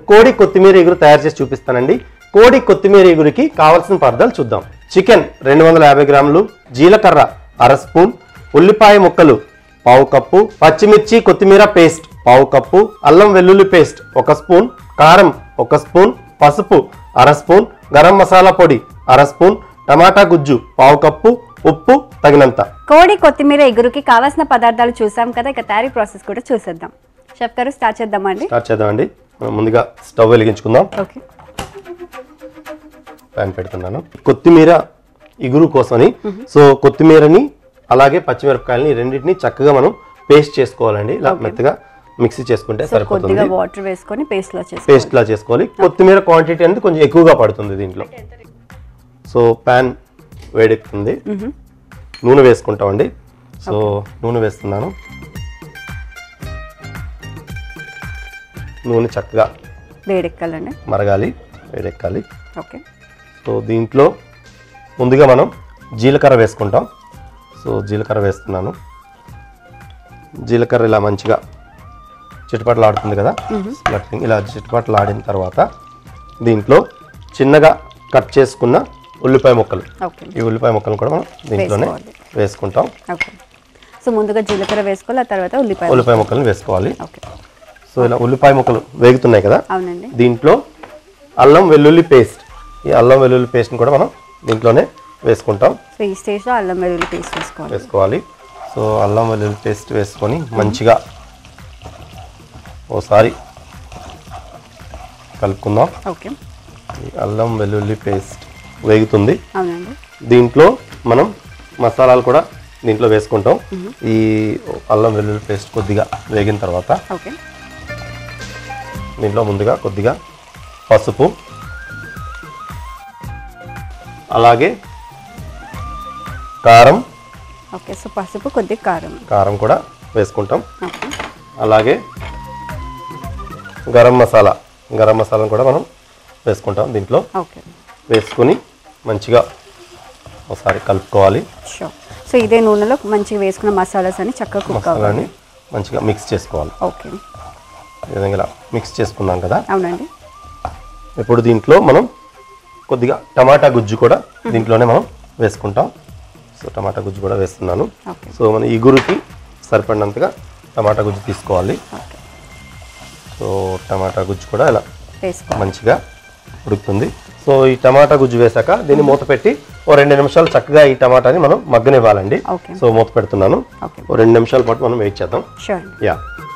కోడి కొత్తిమీర ఎగురు తయారు చేసి చూపిస్తానండి కోడి కొత్తిమీర ఎగురికి కావాల్సిన పదార్థాలు చూద్దాం చికెన్ రెండు వందల యాభై గ్రాములు జీలకర్ర అర స్పూన్ ఉల్లిపాయ ముక్కలు పావు కప్పు పచ్చిమిర్చి కొత్తిమీర పేస్ట్ పావు కప్పు అల్లం వెల్లుల్లి పేస్ట్ ఒక స్పూన్ కారం ఒక స్పూన్ పసుపు అర స్పూన్ గరం మసాలా పొడి అర స్పూన్ టమాటా గుజ్జు పావు కప్పు ఉప్పు తగినంత కోడి కొత్తిమీర ఎగురుకి కావాల్సిన పదార్థాలు చూసాం కదా ఇక తయారీ ప్రాసెస్ కూడా చూసేద్దాం షెఫ్ గారు స్టార్ట్ చేద్దామా అండి స్టార్ట్ చేద్దామండి మనం ముందుగా స్టవ్ వెలిగించుకుందాం ఓకే ప్యాన్ పెడుతున్నాను కొత్తిమీర ఇగురు కోసమని సో కొత్తిమీరని అలాగే పచ్చిమిరపకాయలని రెండింటిని చక్కగా మనం పేస్ట్ చేసుకోవాలండి ఇలా మెత్తగా మిక్సీ చేసుకుంటే కొద్దిగా సరిపోతుంది వాటర్ వేసుకొని పేస్ట్ లో చేసి పేస్ట్ లా చేసుకోవాలి కొత్తిమీర క్వాంటిటీ అనేది కొంచెం ఎక్కువగా పడుతుంది దీంట్లో సో ప్యాన్ వేడెక్కుతుంది నూనె వేసుకుంటామండి సో నూనె వేస్తున్నాను నూనె చక్కగా వేడెక్కాలండి మరగాలి వేడెక్కాలి ఓకే సో దీంట్లో ముందుగా మనం జీలకర్ర వేసుకుంటాం సో జీలకర్ర వేస్తున్నాను జీలకర్ర ఇలా మంచిగా చిటపటలు ఆడుతుంది కదా స్ప్లట్టింగ్ ఇలా చిటపటలు ఆడిన తర్వాత దీంట్లో చిన్నగా కట్ చేసుకున్న ఉల్లిపాయ ముక్కలు ఓకే ఈ ఉల్లిపాయ ముక్కలు కూడా మనం దీంట్లోనే వేసుకోవాలి. వేసుకుంటాం ఓకే సో ముందుగా జీలకర్ర వేసుకోవాలి ఆ తర్వాత ఉల్లిపాయ ఉల్లిపాయ ముక్కలను వేసుకోవాలి ఓకే సో ఇలా ఉల్లిపాయ ముక్కలు వేగుతున్నాయి కదా అవునండి దీంట్లో అల్లం వెల్లుల్లి పేస్ట్ ఈ అల్లం వెల్లుల్లి పేస్ట్ని కూడా మనం దీంట్లోనే వేసుకుంటాం సో ఈ స్టేజ్లో అల్లం వెల్లుల్లి పేస్ట్ వేసుకోవాలి వేసుకోవాలి సో అల్లం వెల్లుల్లి పేస్ట్ వేసుకొని మంచిగా ఓసారి కలుపుకుందాం ఓకే ఈ అల్లం వెల్లుల్లి పేస్ట్ వేగుతుంది అవునండి దీంట్లో మనం మసాలాలు కూడా దీంట్లో వేసుకుంటాం ఈ అల్లం వెల్లుల్లి పేస్ట్ కొద్దిగా వేగిన తర్వాత ఓకే దీంట్లో ముందుగా కొద్దిగా పసుపు అలాగే కారం ఓకే సో పసుపు కొద్దిగా కారం కారం కూడా వేసుకుంటాం ఓకే అలాగే గరం మసాలా గరం మసాలాను కూడా మనం వేసుకుంటాం దీంట్లో ఓకే వేసుకొని మంచిగా ఒకసారి కలుపుకోవాలి షూర్ సో ఇదే నూనెలో మంచిగా వేసుకున్న మసాలాస్ అన్ని చక్కగా కుక్ అవ్వాలి మసాలాని మంచిగా మిక్స్ చేసుకోవాలి ఓకే ఈ విధంగా ఇలా మిక్స్ చేసుకున్నాం కదా అవునండి ఇప్పుడు దీంట్లో మనం కొద్దిగా టమాటా గుజ్జు కూడా దీంట్లోనే మనం వేసుకుంటాం సో టమాటా గుజ్జు కూడా వేస్తున్నాను ఓకే సో మన ఇగురుకి సరిపడినంతగా టమాటా గుజ్జు తీసుకోవాలి ఓకే సో టమాటా గుజ్జు కూడా ఇలా వేసుకోవాలి మంచిగా ఉడుకుతుంది సో ఈ టమాటా గుజ్జు వేసాక దీన్ని మూత పెట్టి ఓ రెండు నిమిషాలు చక్కగా ఈ టమాటాని మనం మగ్గనివ్వాలండి ఓకే సో మూత పెడుతున్నాను ఓకే ఓ రెండు నిమిషాల పాటు మనం వెయిట్ చేద్దాం షూర్ యా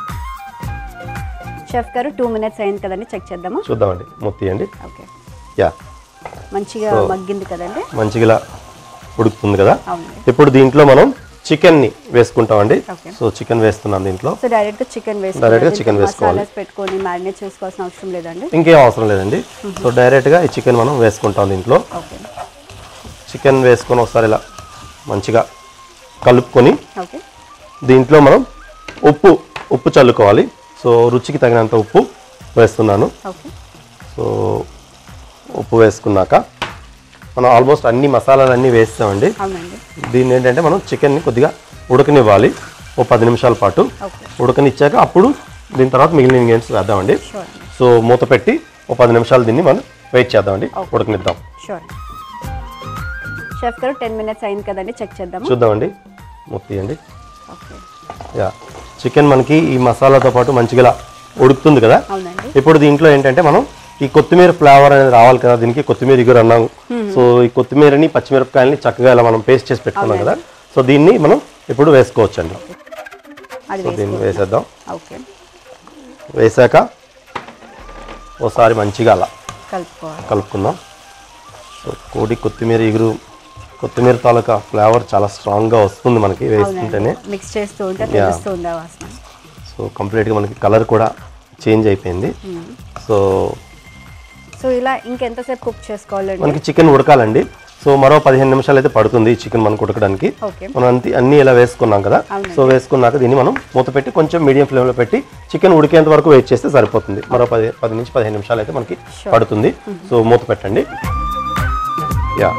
షెఫ్ గారు టూ మినిట్స్ అయింది కదండి చెక్ చేద్దామా చూద్దామండి మూత తీయండి ఓకే యా మంచిగా మగ్గింది కదండి మంచిగా ఇలా ఉడుకుతుంది కదా అవునండి ఇప్పుడు దీంట్లో మనం చికెన్ని వేసుకుంటామండి ఓకే. సో చికెన్ వేస్తున్నాను దీంట్లో సో డైరెక్ట్ గా చికెన్ Direct గా వేసుకోవాలి chicken వేసుకోవాలి. మసాలాస్ పెట్టుకొని మ్యారినేట్ చేసుకోవాల్సిన అవసరం లేదండి ఇంకేం అవసరం లేదండి సో డైరెక్ట్గా ఈ చికెన్ మనం వేసుకుంటాం దీంట్లో ఓకే చికెన్ వేసుకొని ఒకసారి ఇలా మంచిగా కలుపుకొని ఓకే దీంట్లో మనం ఉప్పు ఉప్పు చల్లుకోవాలి సో రుచికి తగినంత ఉప్పు వేస్తున్నాను ఓకే సో ఉప్పు వేసుకున్నాక మనం ఆల్మోస్ట్ అన్ని మసాలాలు అన్నీ వేస్తామండి అవునండి దీన్ని ఏంటంటే మనం చికెన్ని కొద్దిగా ఉడకనివ్వాలి ఓ పది నిమిషాల పాటు ఓకే ఉడకనిచ్చాక అప్పుడు దీని తర్వాత మిగిలిన ఇంగ్రీడియంట్స్ వేద్దామండి షూర్ సో మూత పెట్టి ఓ పది నిమిషాలు దీన్ని మనం వెయిట్ చేద్దామండి Okay. ఉడకనిద్దాం షూర్ షెఫ్ గారు టెన్ మినిట్స్ అయింది కదండి చెక్ చేద్దామా చూద్దామండి మూత తీయండి ఓకే యా చికెన్ మనకి ఈ మసాలాతో పాటు మంచిగా ఇలా ఉడుకుతుంది కదా అవునండి ఇప్పుడు దీంట్లో ఏంటంటే మనం ఈ కొత్తిమీర ఫ్లేవర్ అనేది రావాలి కదా దీనికి కొత్తిమీర ఇగురు అన్నాం సో ఈ కొత్తిమీరని పచ్చిమిరపకాయలని చక్కగా ఇలా మనం పేస్ట్ చేసి పెట్టుకున్నాం కదా సో దీన్ని మనం ఇప్పుడు వేసుకోవచ్చు అండి అది సో వేసి దీన్ని వేసేద్దాం ఓకే వేసాక ఓసారి మంచిగా అలా కలుపుకోవాలి కలుపుకుందాం సో కోడి కొత్తిమీర ఇగురు కొత్తిమీర తాలూకా ఫ్లేవర్ చాలా స్ట్రాంగ్గా వస్తుంది మనకి వేస్తుంటేనే మిక్స్ చేస్తూ ఉంటే తెలుస్తూ ఉంది ఆ వాసన సో కంప్లీట్గా మనకి కలర్ కూడా చేంజ్ అయిపోయింది సో సో ఇలా ఇంకెంతసేపు కుక్ చేసుకోవాలండి మనకి చికెన్ ఉడకాలండి సో మరో పదిహేను నిమిషాలు అయితే పడుతుంది ఈ చికెన్ మనకు ఉడకడానికి ఓకే మనం అంతే అన్ని ఇలా వేసుకున్నాం కదా అవునండి. సో వేసుకున్నాక దీన్ని మనం మూత పెట్టి కొంచెం మీడియం ఫ్లేమ్లో పెట్టి చికెన్ ఉడికేంత వరకు వెయిట్ చేస్తే సరిపోతుంది మరో పది పది నుంచి పదిహేను నిమిషాలు అయితే మనకి పడుతుంది సో మూత పెట్టండి యా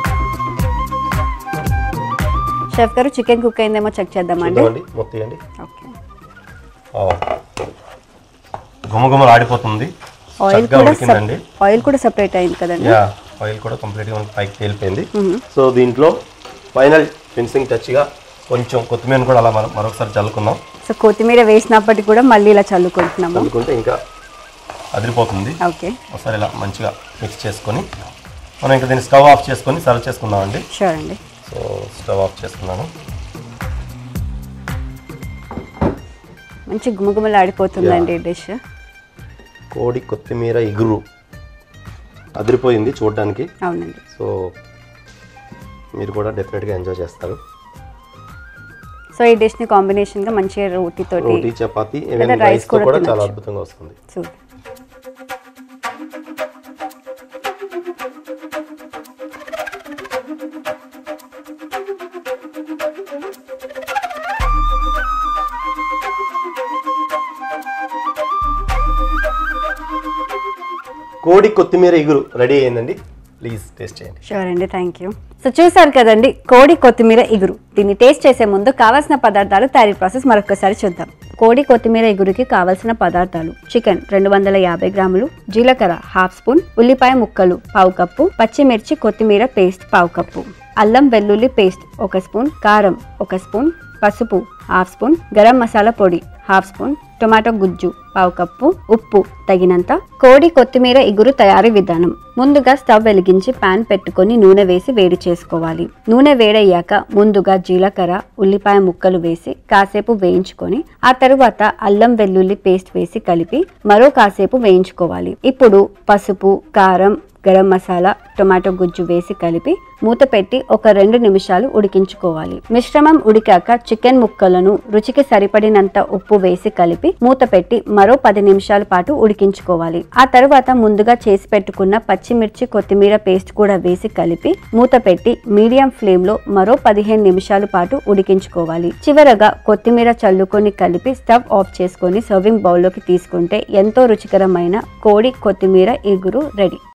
షెఫ్ గారు చికెన్ కుక్ అయిందేమో చెక్ చేద్దామండి చూద్దామండి మూత తీయండి ఓకే గుమగుమలు ఆడిపోతుంది ఆయిల్ చక్కగా కూడా ఉడికిందండి ఆయిల్ కూడా సపరేట్ అయింది కదండి యా ఆయిల్ కూడా కంప్లీట్గా మనకి పైకి తేలిపోయింది సో దీంట్లో ఫైనల్ ఫినిషింగ్ టచ్గా కొంచెం కొత్తిమీర కూడా అలా మనం మరొకసారి చల్లుకుందాం సో కొత్తిమీర వేసినప్పటికీ కూడా మళ్ళీ ఇలా చల్లుకుంటున్నాము చల్లుకుంటే ఇంకా అదిరిపోతుంది ఓకే ఒకసారి ఇలా మంచిగా మిక్స్ చేసుకొని మనం ఇంకా దీన్ని స్టవ్ ఆఫ్ చేసుకొని సర్వ్ చేసుకుందామండి షూర్ అండి సో స్టవ్ ఆఫ్ చేసుకున్నాను మంచి గుమగుమలాడిపోతుందండి ఈ డిష్ కోడి కొత్తిమీర ఇగురు అదిరిపోయింది చూడడానికి అవునండి సో మీరు కూడా డెఫినెట్గా ఎంజాయ్ చేస్తారు సో ఈ డిష్ని కాంబినేషన్గా మంచిగా రోటీతోటి రోటీ చపాతి లేదా rice రైస్తో కూడా కూడా చాలా తినొచ్చు. అద్భుతంగా వస్తుంది చూద్దాం కోడి కొత్తిమీర ఇగురు రెడీ అయిందండి ప్లీజ్ టేస్ట్ చేయండి షూర్ అండి థ్యాంక్ యూ సో చూసారు కదండి కోడి కొత్తిమీర ఇగురు దీన్ని టేస్ట్ చేసే ముందు కావాల్సిన పదార్థాలు తయారీ ప్రాసెస్ మరొకసారి చూద్దాం కోడి కొత్తిమీర ఇగురుకి కావాల్సిన పదార్థాలు చికెన్ రెండు వందల యాభై గ్రాములు జీలకర్ర హాఫ్ స్పూన్ ఉల్లిపాయ ముక్కలు పావు కప్పు పచ్చిమిర్చి కొత్తిమీర పేస్ట్ పావు కప్పు అల్లం వెల్లుల్లి పేస్ట్ ఒక స్పూన్ కారం ఒక స్పూన్ పసుపు హాఫ్ స్పూన్ గరం మసాలా పొడి హాఫ్ స్పూన్ టొమాటో గుజ్జు పావు కప్పు ఉప్పు తగినంత కోడి కొత్తిమీర ఇగురు తయారీ విధానం ముందుగా స్టవ్ వెలిగించి పాన్ పెట్టుకొని నూనె వేసి వేడి చేసుకోవాలి నూనె వేడయ్యాక ముందుగా జీలకర్ర ఉల్లిపాయ ముక్కలు వేసి కాసేపు వేయించుకొని ఆ తరువాత అల్లం వెల్లుల్లి పేస్ట్ వేసి కలిపి మరో కాసేపు వేయించుకోవాలి ఇప్పుడు పసుపు కారం గరం మసాలా టొమాటో గుజ్జు వేసి కలిపి మూత పెట్టి ఒక రెండు నిమిషాలు ఉడికించుకోవాలి మిశ్రమం ఉడికాక చికెన్ ముక్కలను రుచికి సరిపడినంత ఉప్పు వేసి కలిపి మూత పెట్టి మరో పది నిమిషాల పాటు ఉడికించుకోవాలి ఆ తరువాత ముందుగా చేసి పెట్టుకున్న పచ్చిమిర్చి కొత్తిమీర పేస్ట్ కూడా వేసి కలిపి మూత పెట్టి మీడియం ఫ్లేమ్ లో మరో పదిహేను నిమిషాల పాటు ఉడికించుకోవాలి చివరగా కొత్తిమీర చల్లుకొని కలిపి స్టవ్ ఆఫ్ చేసుకొని సర్వింగ్ బౌల్లోకి తీసుకుంటే ఎంతో రుచికరమైన కోడి కొత్తిమీర ఇగురు రెడీ